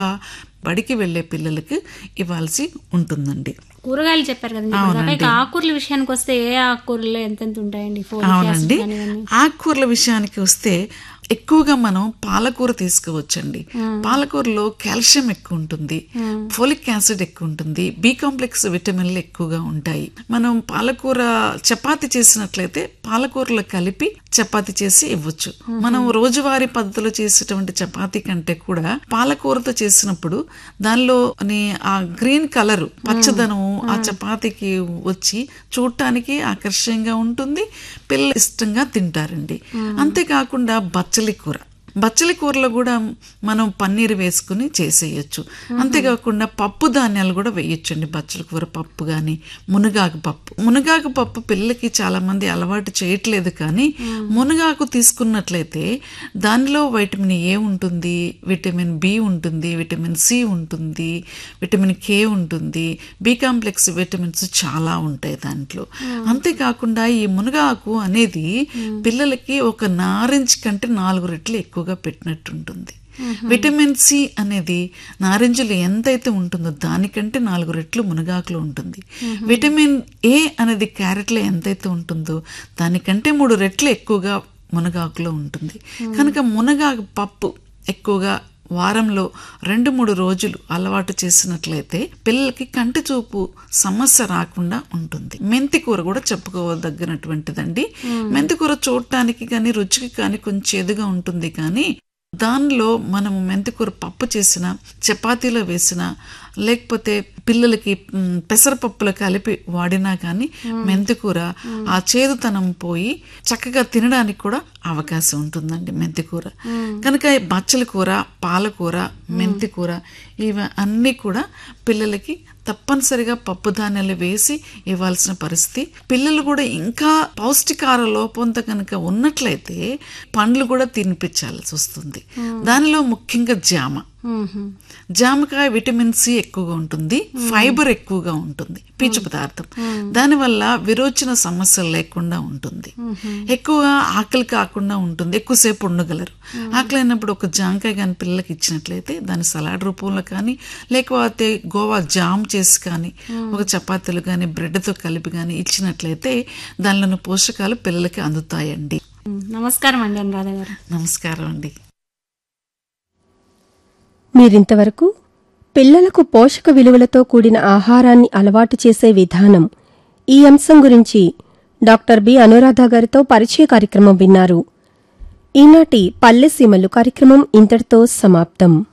బడికి వెళ్లే పిల్లలకి ఇవ్వాల్సి ఉంటుందండి కూరగాయలు చెప్పారు కదండి ఇప్పుడు దాకా. ఇక ఆకుకూరల విషయానికి వస్తే ఏ ఆకుకూరలు ఎంతెంత ఉంటాయండి ఫోలిక్ యాసిడ్ అవునండి కానీ ఇవన్నీ. ఆకుకూరల విషయానికి వస్తే ఎక్కువగా మనం పాలకూర తీసుకోవచ్చండి పాలకూరలో కాల్షియం ఎక్కువ ఉంటుంది ఫోలిక్ యాసిడ్ ఎక్కువ ఉంటుంది బి కాంప్లెక్స్ విటమిన్లు ఎక్కువగా ఉంటాయి మనం పాలకూర చపాతి చేసినట్లయితే పాలకూరలో కలిపి చపాతి చేసి ఇవ్వచ్చు మనం రోజువారీ పద్ధతిలో చేసేటువంటి చపాతీ కంటే కూడా పాలకూరతో చేసినప్పుడు దానిలో ఆ గ్రీన్ కలర్ పచ్చదనం ఆ చపాతీకి వచ్చి చూడటానికి ఆకర్షణీయంగా ఉంటుంది పిల్లలు ఇష్టంగా తింటారండి అంతేకాకుండా బచ్చలి కూర బచ్చలి కూరలో కూడా మనం పన్నీర్ వేసుకుని చేసేయచ్చు అంతేకాకుండా పప్పు ధాన్యాలు కూడా వేయొచ్చండి బచ్చలి కూర పప్పు కానీ మునగాకు పప్పు మునగాకు పప్పు పిల్లలకి చాలా మంది అలవాటు చేయట్లేదు కానీ మునగాకు తీసుకున్నట్లయితే దానిలో వైటమిన్ ఏ ఉంటుంది విటమిన్ బి ఉంటుంది విటమిన్ సి ఉంటుంది విటమిన్ కే ఉంటుంది బి కాంప్లెక్స్ విటమిన్స్ చాలా ఉంటాయి దాంట్లో అంతేకాకుండా ఈ మునగాకు అనేది పిల్లలకి ఒక నారింజ కంటే నాలుగు రెట్లు ఎక్కువగా పెట్టినట్టు ఉంటుంది విటమిన్ సి అనేది నారింజలు ఎంతైతే ఉంటుందో దానికంటే నాలుగు రెట్లు మునగాకులో ఉంటుంది విటమిన్ ఏ అనేది క్యారెట్లో ఎంతైతే ఉంటుందో దానికంటే మూడు రెట్లు ఎక్కువగా మునగాకులో ఉంటుంది కనుక మునగాకు పప్పు ఎక్కువగా వారంలో రెండు మూడు రోజులు అలవాటు చేసినట్లయితే పిల్లలకి కంటి చూపు సమస్య రాకుండా ఉంటుంది మెంతి కూర కూడా చెప్పుకోదగినటువంటిదండి మెంతి కూర చూడటానికి కానీ రుచికి కానీ కొంచెం ఎదుగా ఉంటుంది కానీ దానిలో మనము మెంతికూర పప్పు చేసిన చపాతీలో వేసిన లేకపోతే పిల్లలకి మ్, పెసరపప్పులో కలిపి వాడినా కానీ మెంతికూర ఆ చేదుతనం పోయి చక్కగా తినడానికి కూడా అవకాశం ఉంటుందండి మెంతికూర కనుక ఈ బచ్చల కూర పాలకూర మెంతికూర ఇవి అన్నీ కూడా పిల్లలకి తప్పనిసరిగా పప్పు ధాన్యాలు వేసి ఇవ్వాల్సిన పరిస్థితి పిల్లలు కూడా ఇంకా పౌష్టికార లోపంతో కనుక ఉన్నట్లయితే పండ్లు కూడా తినిపించాల్సి వస్తుంది దానిలో ముఖ్యంగా జామ మ్మ్. జామకాయ విటమిన్ సి ఎక్కువగా ఉంటుంది ఫైబర్ ఎక్కువగా ఉంటుంది పీచు పదార్థం దానివల్ల విరోచన సమస్యలు లేకుండా ఉంటుంది ఎక్కువగా ఆకలి కాకుండా ఉంటుంది ఎక్కువసేపు ఉండగలరు ఆకలి అయినప్పుడు ఒక జామకాయ కానీ పిల్లలకి ఇచ్చినట్లయితే దాని సలాడ్ రూపంలో కానీ లేకపోతే గోవా జామ్ చేసి కానీ ఒక చపాతీలు కానీ బ్రెడ్తో కలిపి కానీ ఇచ్చినట్లయితే దానిలోని పోషకాలు పిల్లలకి అందుతాయండి మ్మ్. నమస్కారం అండి అనురాధ గారు నమస్కారం అండి మీరింతవరకు పిల్లలకు పోషక విలువలతో కూడిన ఆహారాన్ని అలవాటు చేసే విధానం ఈ అంశం గురించి డాక్టర్ బి అనురాధ గారితో పరిచయ కార్యక్రమం విన్నారు ఈనాటి పల్లెసీమలు కార్యక్రమం ఇంతటితో సమాప్తం